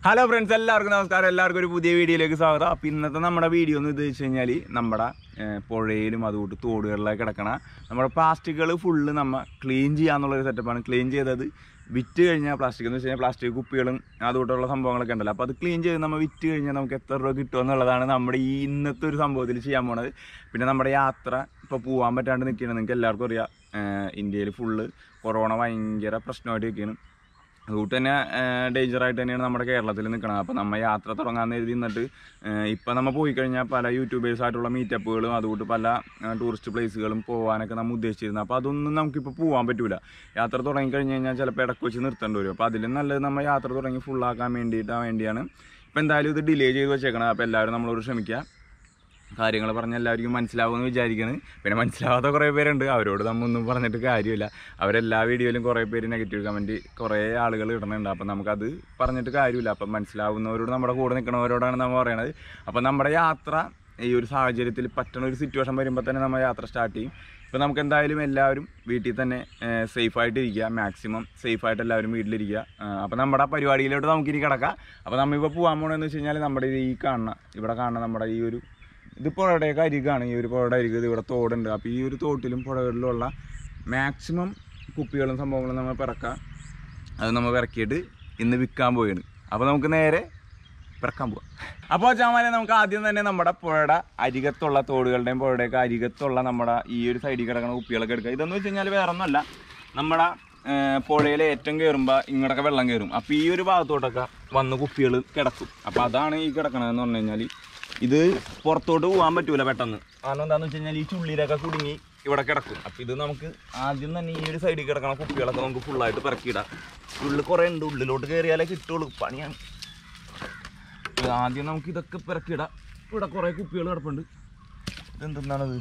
Hello friends എല്ലാവർക്കും നമസ്കാരം എല്ലാവർക്കും ഒരു പുതിയ വീഡിയോയിലേക്ക് സ്വാഗതം അപ്പോൾ ഇന്നത്തെ നമ്മുടെ വീഡിയോ എന്ന് ഉദ്ദേശിച്ച് കഴിഞ്ഞാൽ നമ്മുടെ ഏഹ്, പുഴയിലും അതുകൊണ്ട് തോടുകളിലൊക്കെ കിടക്കണ നമ്മുടെ പ്ലാസ്റ്റിക്കുകൾ ഫുള്ള് നമ്മൾ ക്ലീൻ ചെയ്യാന്നുള്ളൊരു സെറ്റപ്പാണ് ക്ലീൻ ചെയ്തത് വിറ്റ് കഴിഞ്ഞാൽ പ്ലാസ്റ്റിക് എന്ന് വെച്ച് കഴിഞ്ഞാൽ പ്ലാസ്റ്റിക് കുപ്പികളും അതുകൊണ്ടുള്ള സംഭവങ്ങളൊക്കെ ഉണ്ടല്ലോ അപ്പോൾ അത് ക്ലീൻ ചെയ്ത് നമ്മൾ വിറ്റ് കഴിഞ്ഞാൽ നമുക്ക് എത്ര രൂപ കിട്ടും എന്നുള്ളതാണ് നമ്മുടെ ഈ ഇന്നത്തെ ഒരു സംഭവത്തിൽ ചെയ്യാൻ പോണത് പിന്നെ നമ്മുടെ യാത്ര ഇപ്പോൾ പോകാൻ പറ്റാണ്ട് നിൽക്കുകയാണ് നിങ്ങൾക്ക് എല്ലാവർക്കും അറിയാം ഇന്ത്യയിൽ ഫുള്ള് കൊറോണ ഭയങ്കര പ്രശ്നമായിട്ട് നിൽക്കുകയാണ് അതുകൊണ്ട് തന്നെ ഡേഞ്ചർ ആയിട്ട് തന്നെയാണ് നമ്മുടെ കേരളത്തിൽ നിൽക്കുന്നത് അപ്പോൾ നമ്മൾ യാത്ര തുടങ്ങാൻ എഴുതി നിന്നിട്ട് ഇപ്പം നമ്മൾ പോയി കഴിഞ്ഞാൽ പല യൂട്യൂബേഴ്സ് ആയിട്ടുള്ള മീറ്റപ്പുകളും അതുകൊണ്ട് പല ടൂറിസ്റ്റ് പ്ലേസുകളും പോകാനൊക്കെ നമ്മൾ ഉദ്ദേശിച്ചിരുന്നു അപ്പോൾ അതൊന്നും നമുക്കിപ്പോൾ പോകാൻ പറ്റൂല യാത്ര തുടങ്ങി കഴിഞ്ഞ് കഴിഞ്ഞാൽ ചിലപ്പോൾ ഇടയ്ക്ക് വെച്ച് നിർത്തേണ്ടി വരും അപ്പോൾ അതിലും നല്ലത് നമ്മൾ യാത്ര തുടങ്ങി ഫുള്ളാക്കാൻ വേണ്ടിയിട്ടാണ് വേണ്ടിയാണ് ഇപ്പോൾ എന്തായാലും ഇത് ഡിലേ ചെയ്ത് വെച്ചേക്കണം അപ്പോൾ എല്ലാവരും നമ്മളോട് ക്ഷമിക്കുക കാര്യങ്ങൾ പറഞ്ഞാൽ എല്ലാവർക്കും മനസ്സിലാവുമെന്ന് വിചാരിക്കുന്നത് പിന്നെ മനസ്സിലാവാത്ത കുറേ പേരുണ്ട് അവരോട് നമ്മൊന്നും പറഞ്ഞിട്ട് കാര്യമില്ല അവരെല്ലാ വീഡിയോയിലും കുറേ പേര് നെഗറ്റീവ് കമൻറ്റ് കുറേ ആളുകൾ ഇടുന്നുണ്ട് അപ്പം നമുക്കത് പറഞ്ഞിട്ട് കാര്യമില്ല അപ്പം മനസ്സിലാവുന്നവരോട് നമ്മുടെ കൂടെ നിൽക്കുന്നവരോടാണ് നമ്മൾ പറയണത് അപ്പം നമ്മുടെ യാത്ര ഈ ഒരു സാഹചര്യത്തിൽ പറ്റുന്ന ഒരു സിറ്റുവേഷൻ വരുമ്പോൾ തന്നെ നമ്മൾ യാത്ര സ്റ്റാർട്ട് ചെയ്യും ഇപ്പം നമുക്ക് എന്തായാലും എല്ലാവരും വീട്ടിൽ തന്നെ സേഫ് ആയിട്ട് ഇരിക്കുക മാക്സിമം സേഫ് ആയിട്ട് എല്ലാവരും വീട്ടിലിരിക്കുക അപ്പം നമ്മുടെ പരിപാടിയിലോട്ട് നമുക്കിനി കിടക്കാം അപ്പോൾ നമ്മളിപ്പോൾ പോകാൻ പോകണമെന്ന് വെച്ച് കഴിഞ്ഞാൽ നമ്മുടെ ഈ കാണുന്ന ഇവിടെ കാണുന്ന നമ്മുടെ ഈ ഒരു ഇത് പുഴയുടെയൊക്കെ അരികാണ് ഈ ഒരു പുഴയുടെ അരിക് ഇത് ഇവിടെ തോടുണ്ട് അപ്പോൾ ഈ ഒരു തോട്ടിലും പുഴകളിലുള്ള മാക്സിമം കുപ്പികളും സംഭവങ്ങളും നമ്മൾ പിറക്കാം അത് നമ്മൾ പിറക്കിയിട്ട് ഇന്ന് വിൽക്കാൻ പോവുകയാണ് അപ്പോൾ നമുക്ക് നേരെ പിറക്കാൻ പോവാം അപ്പോൾ ചാമാനെ നമുക്ക് ആദ്യം തന്നെ നമ്മുടെ പുഴയുടെ അരികത്തുള്ള തോടുകളുടെയും പുഴയുടെയൊക്കെ അരികത്തുള്ള നമ്മുടെ ഈ ഒരു സൈഡിൽ കിടക്കുന്ന കുപ്പികളൊക്കെ എടുക്കുക ഇതെന്ന് വെച്ച് കഴിഞ്ഞാൽ വേറെ ഒന്നുമല്ല നമ്മുടെ പുഴയിൽ ഏറ്റവും കയറുമ്പോൾ ഇങ്ങോട്ടൊക്കെ വെള്ളം കയറും അപ്പോൾ ഈ ഒരു ഭാഗത്തോട്ടൊക്കെ വന്ന് കുപ്പികൾ കിടക്കും അപ്പോൾ അതാണ് ഈ കിടക്കണതെന്ന് പറഞ്ഞു കഴിഞ്ഞാൽ ഇത് പുറത്തോട്ട് പോകാൻ പറ്റൂല പെട്ടെന്ന് കാരണം എന്താണെന്ന് വെച്ച് കഴിഞ്ഞാൽ ഈ ചുള്ളിയിലൊക്കെ കുടുങ്ങി ഇവിടെ കിടക്കും അപ്പോൾ ഇത് നമുക്ക് ആദ്യം തന്നെ ഈ ഒരു സൈഡിൽ കിടക്കണ കുപ്പികളൊക്കെ നമുക്ക് ഫുള്ളായിട്ട് പിറക്കിയിടാം ഉള്ളിൽ കുറേ ഉണ്ട് ഉള്ളിലോട്ട് കയറിയാലേ കിട്ടുള്ളൂ പണിയാണ് ഇത് ആദ്യം നമുക്ക് ഇതൊക്കെ പിറക്കിയിടാം ഇവിടെ കുറേ കുപ്പികൾ കിടപ്പുണ്ട് ഇതെന്തെന്നാണത്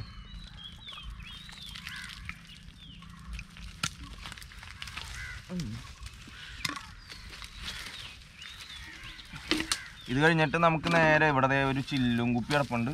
ഇത് കഴിഞ്ഞിട്ട് നമുക്ക് നേരെ ഇവിടെ ദേ ഒരു ചില്ലും കുപ്പി കിടപ്പുണ്ട്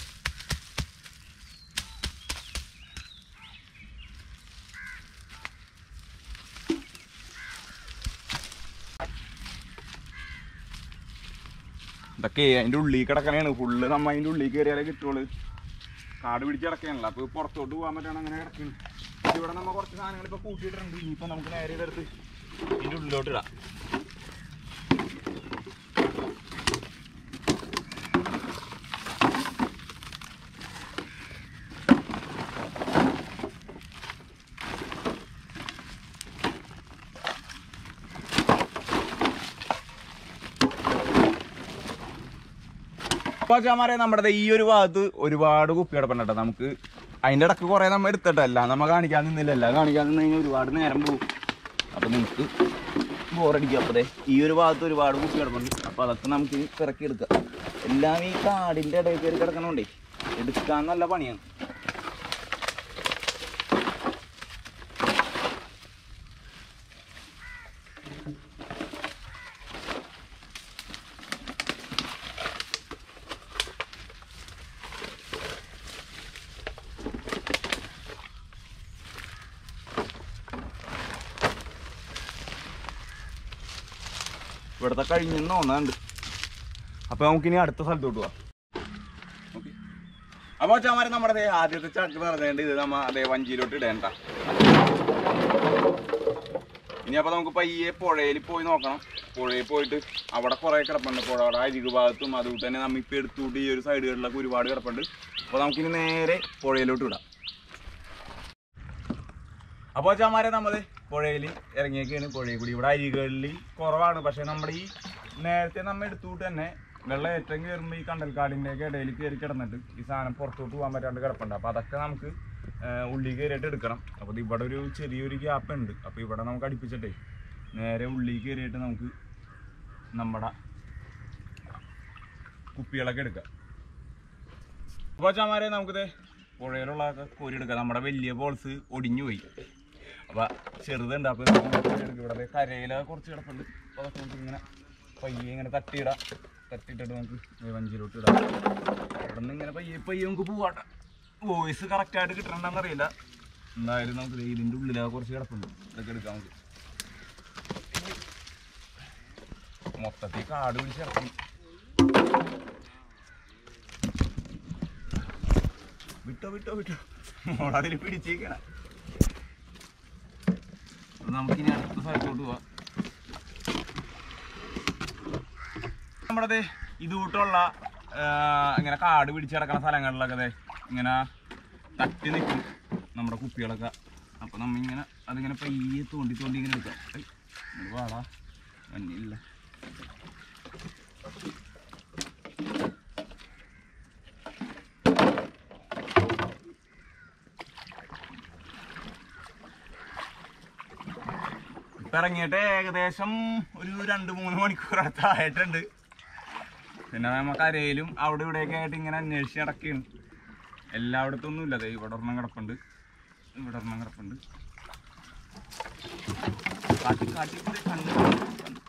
ഇതൊക്കെ അതിൻ്റെ ഉള്ളിൽ കിടക്കണേണ് ഫുള്ള് നമ്മ അതിൻ്റെ ഉള്ളിൽ കയറിയാലേ കിട്ടുള്ളൂ കാട് പിടിച്ച് കിടക്കാനല്ല അപ്പോൾ പുറത്തോട്ട് പോകാൻ പറ്റാണ് അങ്ങനെ കിടക്കുന്നു ഇവിടെ നമ്മൾ കുറച്ച് സാധനങ്ങൾ ഇപ്പോൾ കൂട്ടിയിട്ടുണ്ട് ഇനിയിപ്പോൾ നമുക്ക് നേരെ ഇതെടുത്ത് ഇതിൻ്റെ ഉള്ളിലോട്ട് ഇടാം അപ്പോൾ ചാമാരെ നമ്മുടെ ദേ ഈ ഒരു ഭാഗത്ത് ഒരുപാട് കുപ്പി കിടപ്പുണ്ട് കേട്ടോ നമുക്ക് അതിൻ്റെ ഇടക്ക് കുറേ നമ്മൾ എടുത്തിട്ടല്ല നമ്മൾ കാണിക്കാൻ നിന്നില്ല എല്ലാം കാണിക്കാൻ നിന്ന് കഴിഞ്ഞാൽ ഒരുപാട് നേരം പോകും അപ്പോൾ നിങ്ങൾക്ക് ബോറടിക്കും അപ്പോൾ ദേ ഈ ഒരു ഭാഗത്ത് ഒരുപാട് കുപ്പി കിടപ്പുണ്ട് അപ്പോൾ അതൊക്കെ നമുക്ക് ഇനി പിറക്കി എടുക്കാം എല്ലാം ഈ കാടിൻ്റെ ഇടയിൽ കയറി കിടക്കണോണ്ടേ എടുക്കാൻ നല്ല പണിയാണ് ഇവിടുത്തെ കഴിഞ്ഞെന്ന് തോന്നുന്നുണ്ട് അപ്പോൾ നമുക്കിനി അടുത്ത സ്ഥലത്തോട്ട് പോവാം ഓക്കെ അപ്പോൾ ചാമാരെ നമ്മുടെ ദേ ആദ്യത്തെ ചാക്ക് നിറഞ്ഞേണ്ട ഇത് നമ്മ അതേ വഞ്ചിയിലോട്ട് ഇടേണ്ട ഇനി അപ്പോൾ നമുക്ക് പയ്യെ പുഴയിൽ പോയി നോക്കണം പുഴയിൽ പോയിട്ട് അവിടെ കുറേ കിടപ്പുണ്ട് പുഴയുടെ അരികു ഭാഗത്തും അതുകൊണ്ട് തന്നെ നമ്മ ഇപ്പോൾ എടുത്തുകൂട്ടി ഈ ഒരു സൈഡുകളിലൊക്കെ ഒരുപാട് കിടപ്പുണ്ട് അപ്പോൾ നമുക്കിനി നേരെ പുഴയിലോട്ട് വിടാം അപ്പോൾ ചാമാരെ നമ്മൾ പുഴയിൽ ഇറങ്ങിയൊക്കെയാണ് പുഴയിൽ കൂടി ഇവിടെ അരികളിൽ കുറവാണ് പക്ഷേ നമ്മുടെ ഈ നേരത്തെ നമ്മൾ എടുത്തുകൊണ്ട് തന്നെ വെള്ളം ഏറ്റവും കയറുമ്പോൾ ഈ കണ്ടൽക്കാടിൻ്റെ ഒക്കെ ഇടയിൽ കയറി കിടന്നിട്ട് ഈ സാധനം പുറത്തോട്ട് പോകാൻ പറ്റാണ്ട് കിടപ്പുണ്ട് അപ്പോൾ അതൊക്കെ നമുക്ക് ഏഹ്, ഉള്ളിൽ കയറിയിട്ട് എടുക്കണം അപ്പോൾ ഇത് ഇവിടെ ഒരു ചെറിയൊരു ഗ്യാപ്പ് ഉണ്ട് അപ്പോൾ ഇവിടെ നമുക്ക് അടുപ്പിച്ചിട്ടേ നേരെ ഉള്ളിൽ കയറിയിട്ട് നമുക്ക് നമ്മുടെ കുപ്പികളൊക്കെ എടുക്കാം അപ്പോൾ ചാമാരെ നമുക്കിത് പുഴയിലുള്ള കോരി എടുക്കാം നമ്മുടെ വലിയ ബോൾസ് ഒടിഞ്ഞു പോയി അപ്പോൾ ചെറുതുണ്ട് അപ്പോൾ ഇവിടെ കരയില കുറച്ച് കിടപ്പുണ്ട് അപ്പോൾ അതൊക്കെ നമുക്ക് ഇങ്ങനെ പയ്യെ ഇങ്ങനെ തട്ടിയിടാം തട്ടിയിട്ടിട്ട് നമുക്ക് ദേ വഞ്ചിയിലോട്ട് ഇടാം അവിടെ നിന്ന് ഇങ്ങനെ പയ്യെ പയ്യെ നമുക്ക് പോവാട്ടെ വോയിസ് കറക്റ്റായിട്ട് കിട്ടണമെന്ന് അറിയില്ല എന്തായാലും നമുക്ക് ദേ ഇതിൻ്റെ ഉള്ളിൽ കുറച്ച് കിടപ്പുണ്ട് ഇതൊക്കെ എടുക്കാം നമുക്ക് മൊത്തത്തിൽ കാട് പിടിച്ചിറക്കി വിട്ടോ വിട്ടോ വിട്ടോ മോളതിൽ പിടിച്ചേക്കണ നമുക്കിനി അടുത്ത സ്ഥലത്തോട്ട് പോവാം നമ്മുടെ ദേ ഇതുകൂട്ടുള്ള ആ, ഇങ്ങനെ കാട് പിടിച്ച് കിടക്കുന്ന സ്ഥലങ്ങളിലൊക്കെ ദേ ഇങ്ങനെ തട്ടി നിൽക്കും നമ്മുടെ കുപ്പികളൊക്കെ അപ്പൊ നമ്മ ഇങ്ങനെ അതിങ്ങനെ പയ്യെ തോണ്ടി തോണ്ടി ഇങ്ങനെ എടുക്കാം ഐ, ഇങ്ങട് വാടാ മഞ്ഞില്ല ഇപ്പൊ ഇറങ്ങിയിട്ട് ഏകദേശം ഒരു രണ്ട് മൂന്ന് മണിക്കൂർ അടുത്തായിട്ടുണ്ട് പിന്നെ നമ്മ കരയിലും അവിടെ ഇവിടെയൊക്കെ ആയിട്ട് ഇങ്ങനെ അന്വേഷിച്ച് നടക്കുകയാണ് എല്ലായിടത്തും ഒന്നും ഇല്ല ദേ ഇവിടെ ഒരെണ്ണം കിടപ്പുണ്ട് ഇവിടെ ഒരെണ്ണം കിടപ്പുണ്ട് കാട്ടി കാട്ടി ദേ കണ്ണ് കണ്ണ്.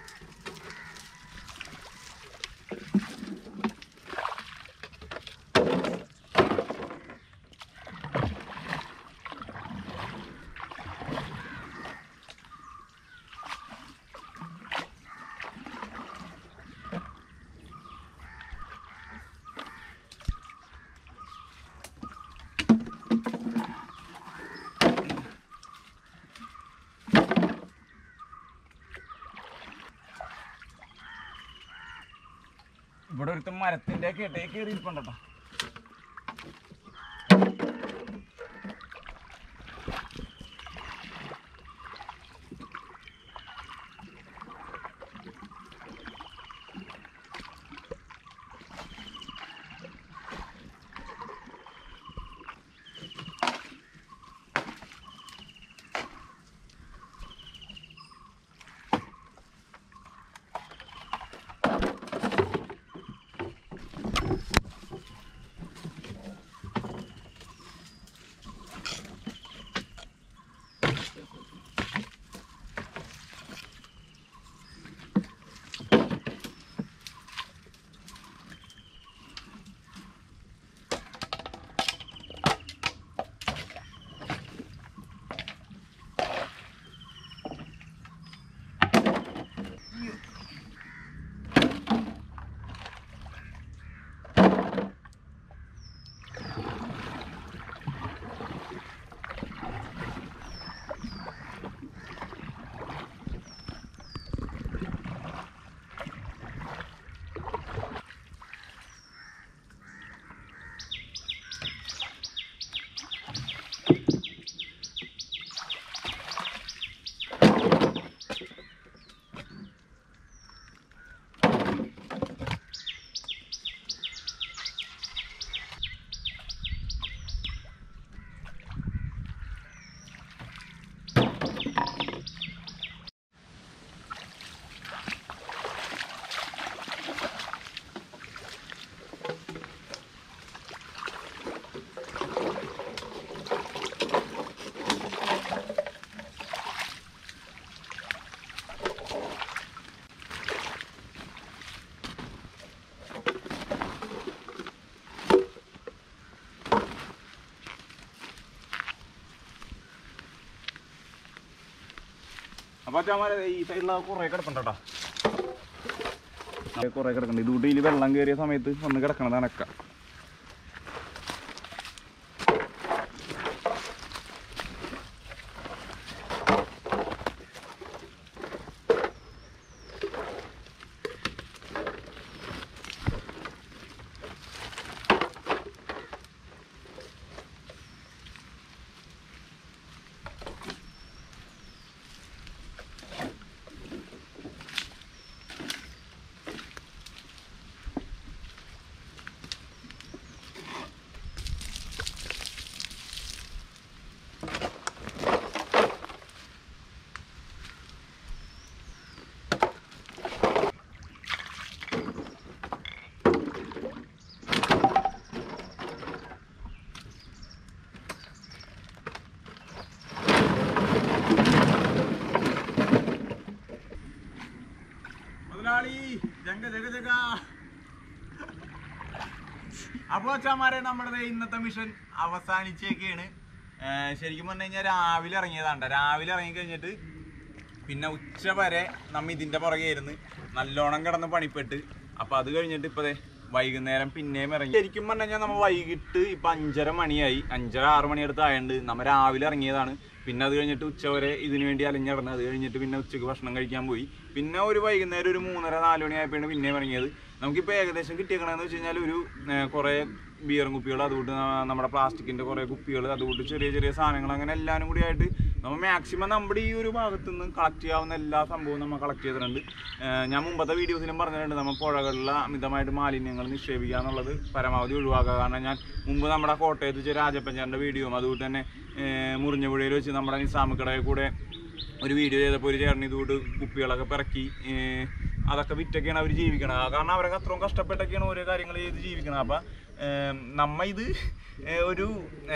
ഇവിടെ ഒരുത്ത മരത്തിന്റെ ഒക്കെ ഇടയിൽ കയറി ഇരിപ്പുണ്ടോ അപ്പൊ അച്ഛന്മാരെ ഈ സൈഡിലെ കുറെ കിടപ്പുണ്ടോ കുറെ കിടക്കുന്നുണ്ട് ഇതുകൂട്ടി ഇതിൽ വെള്ളം കയറിയ സമയത്ത് വന്ന് കിടക്കണത് അനക്ക മുതലാളി ജങ്ക ജഗ ജഗ അപ്പൊ അച്ഛന്മാരെ നമ്മുടെ ദേ ഇന്നത്തെ മിഷൻ അവസാനിച്ചേക്കാണ് ഏർ ശരിക്കും പറഞ്ഞു കഴിഞ്ഞാൽ രാവിലെ ഇറങ്ങിയതാണ്ട രാവിലെ ഇറങ്ങി കഴിഞ്ഞിട്ട് പിന്നെ ഉച്ച വരെ നമ്മ ഇതിന്റെ പുറകെ ഇരുന്ന് നല്ലോണം കിടന്ന് പണിപ്പെട്ട് അപ്പൊ അത് കഴിഞ്ഞിട്ട് ഇപ്പൊ ദേ വൈകുന്നേരം പിന്നെയും ഇറങ്ങി ശരിക്കും പറഞ്ഞു കഴിഞ്ഞാൽ നമ്മ വൈകിട്ട് ഇപ്പൊ അഞ്ചര മണിയായി അഞ്ചര ആറ് മണി അടുത്ത് ആയതുകൊണ്ട് നമ്മ രാവിലെ ഇറങ്ങിയതാണ് പിന്നെ അത് കഴിഞ്ഞിട്ട് ഉച്ച വരെ ഇതിനു വേണ്ടി അലഞ്ഞിടന്ന് അത് കഴിഞ്ഞിട്ട് പിന്നെ ഉച്ചക്ക് ഭക്ഷണം കഴിക്കാൻ പോയി പിന്നെ ഒരു വൈകുന്നേരം ഒരു മൂന്നര നാല് മണി ആയപ്പോഴാണ് പിന്നെയും ഇറങ്ങിയത് നമുക്കിപ്പോൾ ഏകദേശം കിട്ടിയേക്കണമെന്ന് വെച്ച് കഴിഞ്ഞാൽ ഒരു ഏർ, കുറേ ബിയറും കുപ്പികൾ അതുകൊണ്ട് ന- നമ്മുടെ പ്ലാസ്റ്റിക്കിന്റെ കുറേ കുപ്പികൾ അതുകൊണ്ട് ചെറിയ ചെറിയ സാധനങ്ങൾ അങ്ങനെ എല്ലാവരും കൂടി ആയിട്ട് നമ്മൾ മാക്സിമം നമ്മുടെ ഈ ഒരു ഭാഗത്തു നിന്ന് കളക്ട് ചെയ്യാവുന്ന എല്ലാ സംഭവവും നമ്മൾ കളക്ട് ചെയ്തിട്ടുണ്ട് ഏർ ഞാൻ മുമ്പത്തെ വീഡിയോസിലും പറഞ്ഞിട്ടുണ്ട് നമ്മൾ പുഴകളിലെ അമിതമായിട്ട് മാലിന്യങ്ങൾ നിക്ഷേപിക്കുക എന്നുള്ളത് പരമാവധി ഒഴിവാക്കുക കാരണം ഞാൻ മുമ്പ് നമ്മുടെ കോട്ടയത്ത് വെച്ച രാജപ്പഞ്ചാറിൻ്റെ വീഡിയോയും അതുകൊണ്ട് തന്നെ ഏർ മുറിഞ്ഞപുഴയിൽ വെച്ച് നമ്മുടെ നിസാമക്കടയിൽ കൂടെ ഒരു വീഡിയോ ചെയ്തപ്പോൾ ഒരു ചേട്ടൻ ഇതുകൊണ്ട് കുപ്പികളൊക്കെ പിറക്കി ഏർ അതൊക്കെ വിറ്റൊക്കെയാണ് അവർ ജീവിക്കണത് ആ കാരണം അവരൊക്കെ അത്രയും കഷ്ടപ്പെട്ടൊക്കെയാണ് ഓരോ കാര്യങ്ങൾ ചെയ്ത് ജീവിക്കണത് അപ്പം ഏം, നമ്മ ഇത് ഏർ ഒരു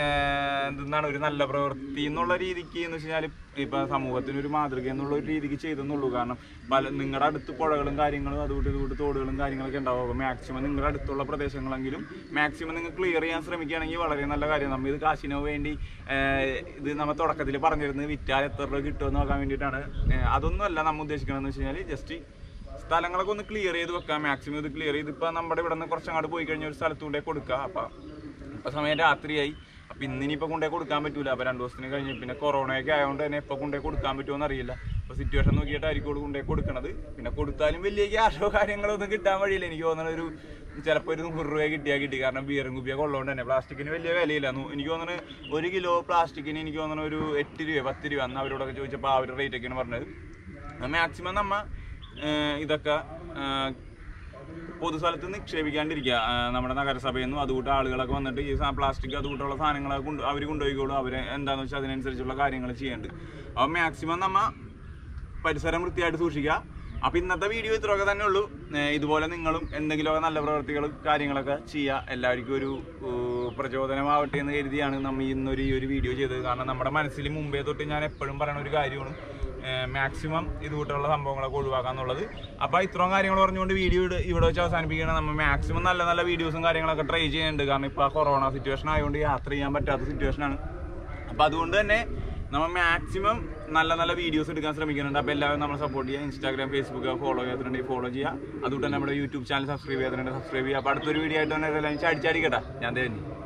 ഏർ, എന്താണ് ഒരു നല്ല പ്രവൃത്തി എന്നുള്ള രീതിക്ക് എന്ന് വെച്ച് കഴിഞ്ഞാൽ ഇപ്പം സമൂഹത്തിന് ഒരു മാതൃക എന്നുള്ള ഒരു രീതിക്ക് ചെയ്തെന്നുള്ളൂ കാരണം പല നിങ്ങളുടെ അടുത്ത് പുഴകളും കാര്യങ്ങളും അതുകൊണ്ട് ഇതുകൊണ്ട് തോടുകളും കാര്യങ്ങളൊക്കെ ഉണ്ടാവും അപ്പോൾ മാക്സിമം നിങ്ങളുടെ അടുത്തുള്ള പ്രദേശങ്ങളെങ്കിലും മാക്സിമം നിങ്ങൾ ക്ലിയർ ചെയ്യാൻ ശ്രമിക്കുകയാണെങ്കിൽ വളരെ നല്ല കാര്യം നമ്മൾ ഇത് കാശിനോ വേണ്ടി ഏർ, ഇത് നമ്മൾ തുടക്കത്തിൽ പറഞ്ഞിരുന്നത് വിറ്റാൽ എത്ര രൂപ കിട്ടുമെന്ന് നോക്കാൻ വേണ്ടിയിട്ടാണ് ഏർ, അതൊന്നുമല്ല നമ്മൾ ഉദ്ദേശിക്കണമെന്ന് വെച്ച് കഴിഞ്ഞാൽ ജസ്റ്റ് സ്ഥലങ്ങളൊക്കെ ഒന്ന് ക്ലിയർ ചെയ്ത് വെക്കാം മാക്സിമം ഇത് ക്ലിയർ ചെയ്ത് ഇപ്പം നമ്മുടെ ഇവിടെ നിന്ന് കുറച്ചങ്ങോട്ട് പോയി കഴിഞ്ഞാൽ ഒരു സ്ഥലത്ത് കൊണ്ടേ കൊടുക്കുക അപ്പം ഇപ്പം സമയം രാത്രിയായി അപ്പം ഇന്നിനിപ്പോൾ കൊണ്ടേ കൊടുക്കാൻ പറ്റൂല അപ്പം രണ്ട് ദിവസത്തിന് കഴിഞ്ഞ് പിന്നെ കൊറോണയൊക്കെ ആയതുകൊണ്ട് തന്നെ ഇപ്പോൾ കൊണ്ടേ കൊടുക്കാൻ പറ്റുമോ അറിയില്ല അപ്പോൾ സിറ്റുവേഷൻ നോക്കിയിട്ടായിരിക്കും ഇവിടെ കൊണ്ടേ കൊടുക്കണത് പിന്നെ കൊടുത്താലും വലിയ ക്യാഷോ കാര്യങ്ങളോ ഒന്നും കിട്ടാൻ വഴിയില്ല എനിക്ക് തോന്നുന്നത് ഒരു ചിലപ്പോൾ ഒരു നൂറ് രൂപ കിട്ടിയാൽ കിട്ടി കാരണം ബിയറും കുപ്പിയൊക്കെ ഉള്ളതുകൊണ്ട് തന്നെ പ്ലാസ്റ്റിക്കിന് വലിയ വിലയില്ല നൂ- എനിക്ക് തോന്നുന്നത് ഒരു കിലോ പ്ലാസ്റ്റിക്കിന് എനിക്ക് തോന്നുന്നത് ഒരു എട്ട് രൂപ പത്ത് രൂപ അന്ന് അവരോടൊക്കെ ചോദിച്ചപ്പോൾ ആ ഒരു റേറ്റ് ഒക്കെയാണ് പറഞ്ഞത് മാക്സിമം നമ്മ ഏർ ഇതൊക്കെ ഏർ പൊതുസ്ഥലത്ത് നിക്ഷേപിക്കാണ്ടിരിക്കുക ഏർ നമ്മുടെ നഗരസഭയിൽ നിന്നും അതുകൂട്ട് ആളുകളൊക്കെ വന്നിട്ട് ഈ പ്ലാസ്റ്റിക് അതുകൂട്ടുള്ള സാധനങ്ങളൊക്കെ കൊണ്ട് അവർ കൊണ്ടുപോയിക്കോളും അവർ എന്താണെന്ന് വെച്ചാൽ അതിനനുസരിച്ചുള്ള കാര്യങ്ങൾ ചെയ്യേണ്ടത് അപ്പോൾ മാക്സിമം നമ്മ പരിസരം വൃത്തിയായിട്ട് സൂക്ഷിക്കുക അപ്പോൾ ഇന്നത്തെ വീഡിയോ ഇത്രയൊക്കെ തന്നെ ഉള്ളൂ ഏർ ഇതുപോലെ നിങ്ങളും എന്തെങ്കിലുമൊക്കെ നല്ല പ്രവർത്തികൾ കാര്യങ്ങളൊക്കെ ചെയ്യുക എല്ലാവർക്കും ഒരു ഏർ പ്രചോദനമാവട്ടെ എന്ന് കരുതിയാണ് നമ്മൾ ഇന്നൊരു ഈ ഒരു വീഡിയോ ചെയ്തത് കാരണം നമ്മുടെ മനസ്സിൽ മുമ്പേ തൊട്ട് ഞാൻ എപ്പോഴും പറയുന്ന ഒരു കാര്യമാണ് മാക്സിമം ഇതുകൂട്ടുള്ള സംഭവങ്ങളൊക്കെ ഒഴിവാക്കാന്നുള്ളത് അപ്പോൾ ഇത്രയും കാര്യങ്ങൾ പറഞ്ഞുകൊണ്ട് വീഡിയോ ഇവിടെ വെച്ച് അവസാനിപ്പിക്കുകയാണ് നമ്മൾ മാക്സിമം നല്ല നല്ല വീഡിയോസും കാര്യങ്ങളൊക്കെ ട്രൈ ചെയ്യുന്നുണ്ട് കാരണം ഇപ്പോൾ ആ കൊറോണ സിറ്റുവേഷൻ ആയതുകൊണ്ട് യാത്ര ചെയ്യാൻ പറ്റാത്ത സിറ്റുവേഷനാണ് അപ്പോൾ അതുകൊണ്ട് തന്നെ നമ്മൾ മാക്സിമം നല്ല നല്ല വീഡിയോസ് എടുക്കാൻ ശ്രമിക്കുന്നുണ്ട് അപ്പോൾ എല്ലാവരും നമ്മൾ സപ്പോർട്ട് ചെയ്യുക ഇൻസ്റ്റാഗ്രാം ഫേസ്ബുക്ക് ഫോളോ ചെയ്യാത്തുണ്ടെങ്കിൽ ഫോളോ ചെയ്യുക അതുകൊണ്ട് തന്നെ നമ്മുടെ യൂട്യൂബ് ചാനൽ സബ്സ്ക്രൈബ് ചെയ്യാത്തുണ്ടെങ്കിൽ സബ്സ്ക്രൈബ് ചെയ്യുക അപ്പോൾ അടുത്തൊരു വീഡിയോ ആയിട്ട് തന്നെ എല്ലാം ചടിച്ചടിക്കട്ടെ ഞാൻ തരുന്നു